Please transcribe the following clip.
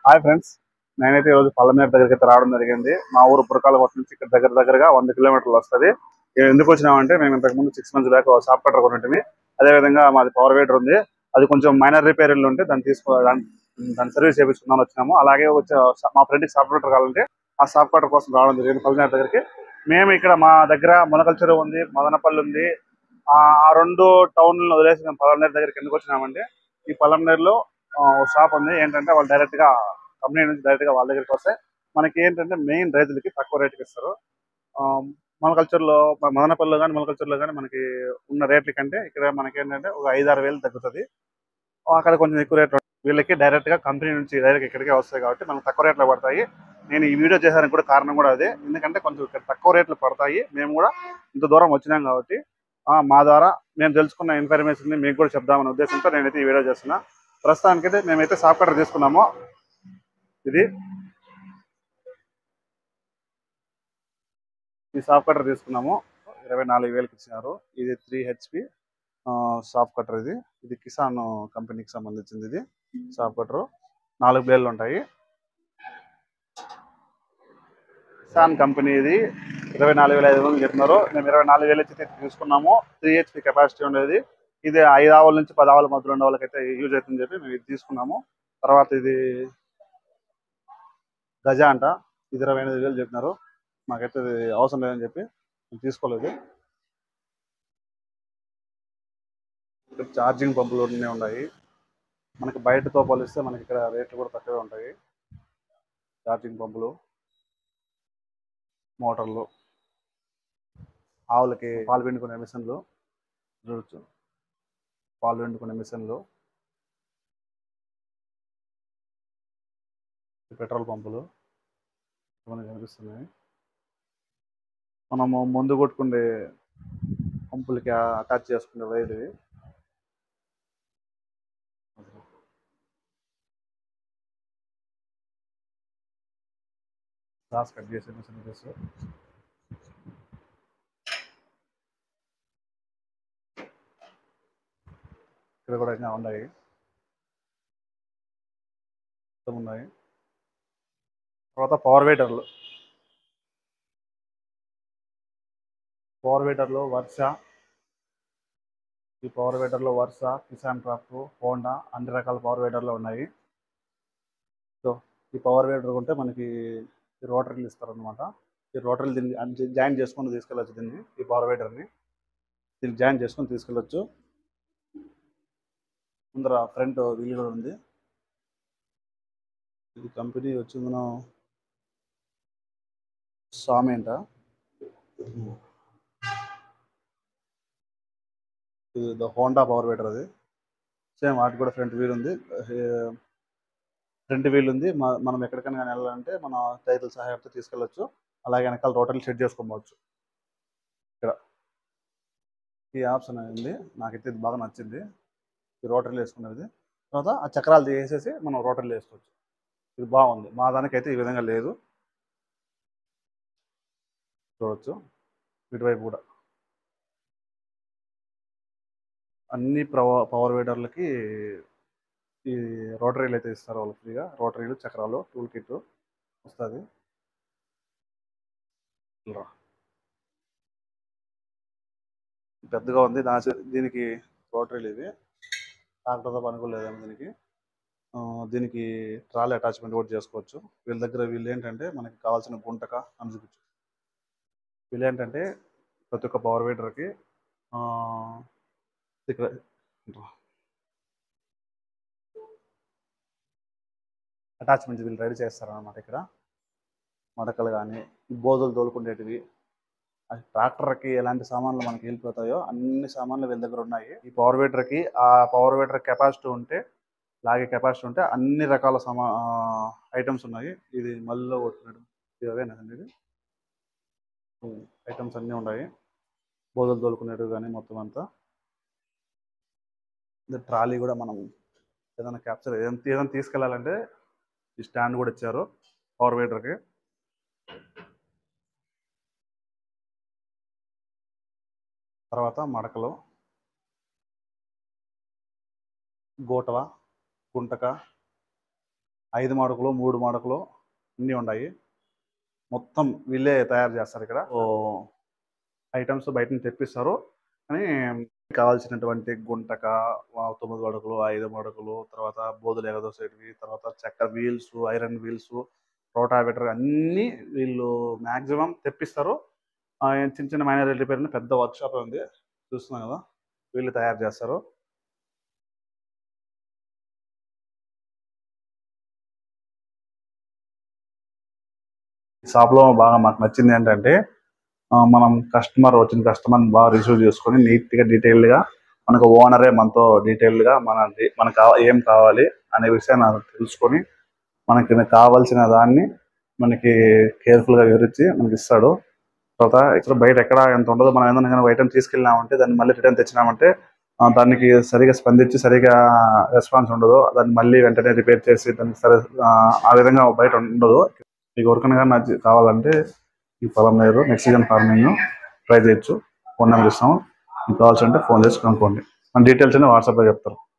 hi friends నేనైతే ఈరోజు పల్లమేర దగ్గరికి అయితే రావడం జరిగింది మా ఊరు పురకాల కొట్ట నుంచి ఇక్కడ దగ్గర దగ్గరగా వంద కిలోమీటర్లు వస్తుంది ఎందుకు వచ్చినామంటే మేము ఇంతకు ముందు six months back shop cutter కొన్నట్టుమి అదే విధంగా మాది పవర్ వేటర్ ఉంది అది కొంచెం మైనర్ రిపేర్లు ఉంటే దాన్ని తీసుకో దాన్ని దాని సర్వీస్ చేయించుకుందాం వచ్చినాము అలాగే వచ్చే మా ఫ్రెండ్కి షాప్ కట్టర్ కావాలంటే ఆ షాప్ కట్టర్ కోసం రావడం జరిగింది పల్లమేర దగ్గరికి మేము ఇక్కడ మా దగ్గర మునకల్చెరు ఉంది మదనపల్లి ఉంది ఆ ఆ రెండు టౌన్లను వదిలేసి మేము పల్లమనేరు దగ్గరికి ఎందుకు వచ్చినామంటే ఈ పల్లమనేరులో ఆ, ఓ షాప్ ఉంది ఏంటంటే వాళ్ళు డైరెక్ట్ గా కంపెనీ నుంచి డైరెక్ట్ గా వాళ్ళ దగ్గరికి వస్తే మనకి ఏంటంటే మెయిన్ రైతులకి తక్కువ రేటుకి ఇస్తారు ఆ, మన కల్చర్ లో మన మదనపల్లిలో కానీ మన కల్చర్ లో కానీ మనకి ఉన్న రేట్ల కంటే ఇక్కడ మనకి ఏంటంటే ఒక ఐదు ఆరు వేలు తగ్గుతుంది అక్కడ కొంచెం ఎక్కువ రేట్ వీళ్ళకి డైరెక్ట్ గా కంపెనీ నుంచి డైరెక్ట్ ఇక్కడికే వస్తాయి కాబట్టి మనకు తక్కువ రేట్లో పడతాయి నేను ఈ వీడియో చేశానికి కూడా కారణం కూడా అదే ఎందుకంటే కొంచెం ఇక్కడ తక్కువ రేట్లు పడతాయి మేము కూడా ఇంత దూరం వచ్చినాం కాబట్టి ఆ, మా ద్వారా మేము తెలుసుకున్న ఇన్ఫర్మేషన్ ని మీకు కూడా చెప్దామనే ఉద్దేశంతో నేనైతే ఈ వీడియో చేస్తున్నా ప్రస్తుతానికైతే మేమైతే సాఫ్ట్ కటర్ తీసుకున్నాము ఇది ఈ సాఫ్ట్ కటర్ తీసుకున్నాము ఇరవై నాలుగు వేలకి ఇచ్చినారు ఇది త్రీ హెచ్పి సాఫ్ట్ కటర్ ఇది ఇది కిసాన్ కంపెనీకి సంబంధించింది ఇది సాఫ్ట్ కటర్ నాలుగు బ్లేడ్లు ఉంటాయి కిసాన్ కంపెనీ ఇది ఇరవై నాలుగు వేల ఐదు వందలు చెప్తున్నారు మేము ఇరవై నాలుగు వేలు అయితే తీసుకున్నాము త్రీ హెచ్పి కెపాసిటీ ఉండేది ఇది ఐదు ఆవుల నుంచి పది ఆవుల మధ్యలో ఉండే వాళ్ళకైతే యూజ్ అవుతుందని చెప్పి మేము ఇది తీసుకున్నాము తర్వాత ఇది గజ అంట ఇది ఇరవై ఎనిమిది వేలు చెప్పినారు మాకైతే ఇది అవసరం లేదని చెప్పి మేము తీసుకోలేదు ఇక్కడ ఛార్జింగ్ పంపులు అన్నీ ఉన్నాయి మనకి బయటతో పోలిస్తే మనకి ఇక్కడ రేట్లు కూడా తక్కువే ఉంటాయి ఛార్జింగ్ పంపులు మోటార్లు ఆవులకి పాలు పిండుకునే మిషన్లు చూడొచ్చు పాలు పిండుకునే మిషన్లు పెట్రోల్ పంపులు మనకు కనిపిస్తున్నాయి మనము ముందు కొట్టుకునే పంపులకి అటాచ్ చేసుకునే వైర్ ఇవి గ్లాస్ కట్ చేసే మిషన్ చేసి ఇక్కడ కూడా ఇంకా ఉన్నాయి మొత్తం ఉన్నాయి తర్వాత పవర్ వేటర్లు పవర్ వేటర్లు వర్ష ఈ పవర్ వేటర్లో వర్ష కిసాన్ క్రాఫ్ట్ హోండా అన్ని రకాల పవర్ వేటర్లు ఉన్నాయి సో ఈ పవర్ వేటర్ ఉంటే మనకి ఈ రోటరీలు ఇస్తారనమాట ఈ రోటరీలు దీన్ని అన్ని జాయిన్ చేసుకొని తీసుకెళ్ళచ్చు దీన్ని ఈ పవర్ వేటర్ని దీన్ని జాయిన్ చేసుకొని తీసుకెళ్ళచ్చు ముందర ఫ్రంట్ వీల్ కూడా ఉంది ఇది కంపెనీ వచ్చి మనం స్వామి అంట ఇది ద హోండా పవర్ వేటర్ అది సేమ్ వాటి కూడా ఫ్రంట్ వీల్ ఉంది ఫ్రంట్ వీల్ ఉంది మ- మనం ఎక్కడికైనా కానీ వెళ్ళాలంటే మన సైకిల్ సహాయంతో తీసుకెళ్ళొచ్చు అలాగే వెనకాల రోటర్లు సెట్ చేసుకోవచ్చు ఇక్కడ ఈ ఆప్షన్ ఉంది నాకైతే ఇది బాగా నచ్చింది ఈ రోటర్లు వేసుకునేది తర్వాత ఆ చక్రాలు తీసేసి మనం రోటర్లు వేసుకోవచ్చు ఇది బాగుంది మా దానికైతే ఈ విధంగా లేదు చూడవచ్చు ఇటువైపు కూడా అన్ని ప్రవ- పవర్ వేడర్లకి ఈ రోటరీలు అయితే ఇస్తారు వాళ్ళు ఫ్రీగా రోటరీలు చక్రాలు టూల్ కిట్ వస్తుంది పెద్దగా ఉంది దాని దీనికి రోటరీలు ఇవి ట్రాక్టర్తో పనుకోలేదేమో దీనికి ఆ, దీనికి ట్రాలీ అటాచ్మెంట్ కూడా చేసుకోవచ్చు వీళ్ళ దగ్గర వీళ్ళు ఏంటంటే మనకి కావాల్సిన గుంటక అని చూపించు వీళ్ళు ఏంటంటే ప్రతి ఒక్క పవర్ వేటర్కి ఇక్కడ అటాచ్మెంట్ వీళ్ళు రెడీ చేస్తారనమాట ఇక్కడ మడకలు కానీ బోధులు తోలుకునేటివి ఆ ట్రాక్టర్కి ఎలాంటి సామాన్లు మనకి వెళ్ళిపోతాయో అన్ని సామాన్లు వీళ్ళ దగ్గర ఉన్నాయి ఈ పవర్ వేటర్కి ఆ పవర్ వేటర్ కెపాసిటీ ఉంటే లాగే కెపాసిటీ ఉంటే అన్ని రకాల సమా ఐటమ్స్ ఉన్నాయి ఇది మళ్ళీ కొట్టుకున్నాడు ఇది అవేనండి ఇది ఐటమ్స్ అన్నీ ఉన్నాయి బోధలు తోలుకునేటివి కానీ మొత్తం అంతా ఇది ట్రాలీ కూడా మనం ఏదైనా క్యాప్చర్ ఏదైనా ఏదైనా తీసుకెళ్ళాలంటే ఈ స్టాండ్ కూడా ఇచ్చారు పవర్ వేటర్కి తర్వాత మడకలు గోటవ గుంటక ఐదు మడకలు మూడు మడకలు అన్నీ ఉన్నాయి మొత్తం వీళ్ళే తయారు చేస్తారు ఇక్కడ ఓ ఐటమ్స్ బయట నుంచి తెప్పిస్తారు కానీ కావాల్సినటువంటి గుంటక ఆ, తొమ్మిది మడకలు ఐదు మడకలు తర్వాత బోధులు ఎగదోసేటివి తర్వాత చక్కెర వీల్స్ ఐరన్ వీల్స్ రోటావేటర్ అన్నీ వీళ్ళు మాక్సిమం తెప్పిస్తారు ఆ, చిన్న చిన్న మైనర్ రిపేర్ పెద్ద వర్క్ షాప్ ఉంది చూస్తున్నాం కదా వీళ్ళు తయారు చేస్తారు షాప్ లో బాగా మాకు నచ్చింది ఏంటంటే ఆ, మనం కస్టమర్ వచ్చిన కస్టమర్ బాగా రిసీవ్ చేసుకొని నీట్ గా డీటెయిల్డ్ గా మనకు ఓనరే మనతో డీటెయిల్డ్ గా మన మనకు కావ- ఏం కావాలి అనే విషయాన్ని ఆయన తెలుసుకొని మనకి కావాల్సిన దాన్ని మనకి కేర్ఫుల్ గా వివరించి మనకి ఇస్తాడు తర్వాత ఇక్కడ బయట ఎక్కడ ఎంత ఉండదో మనం ఏదైనా ఐటమ్ తీసుకెళ్ళినామంటే దాన్ని మళ్ళీ రిటర్న్ తెచ్చినామంటే ఆ, దానికి సరిగా స్పందించి సరిగా రెస్పాన్స్ ఉండదు దాన్ని మళ్ళీ వెంటనే రిపేర్ చేసి దానికి సరే ఆ, ఆ విధంగా బయట ఉండదు మీకు ఎవరికైనా కానీ నచ్చి కావాలంటే ఈ పొలం లేరు నెక్స్ట్ సీజన్ ఫార్మింగ్ ట్రై చేయొచ్చు ఫోన్ నెంబర్ ఇస్తాము మీకు కావాల్సి ఉంటే ఫోన్ చేసి కనుక్కోండి మన డీటెయిల్స్ అన్ని వాట్సాప్లో చెప్తారు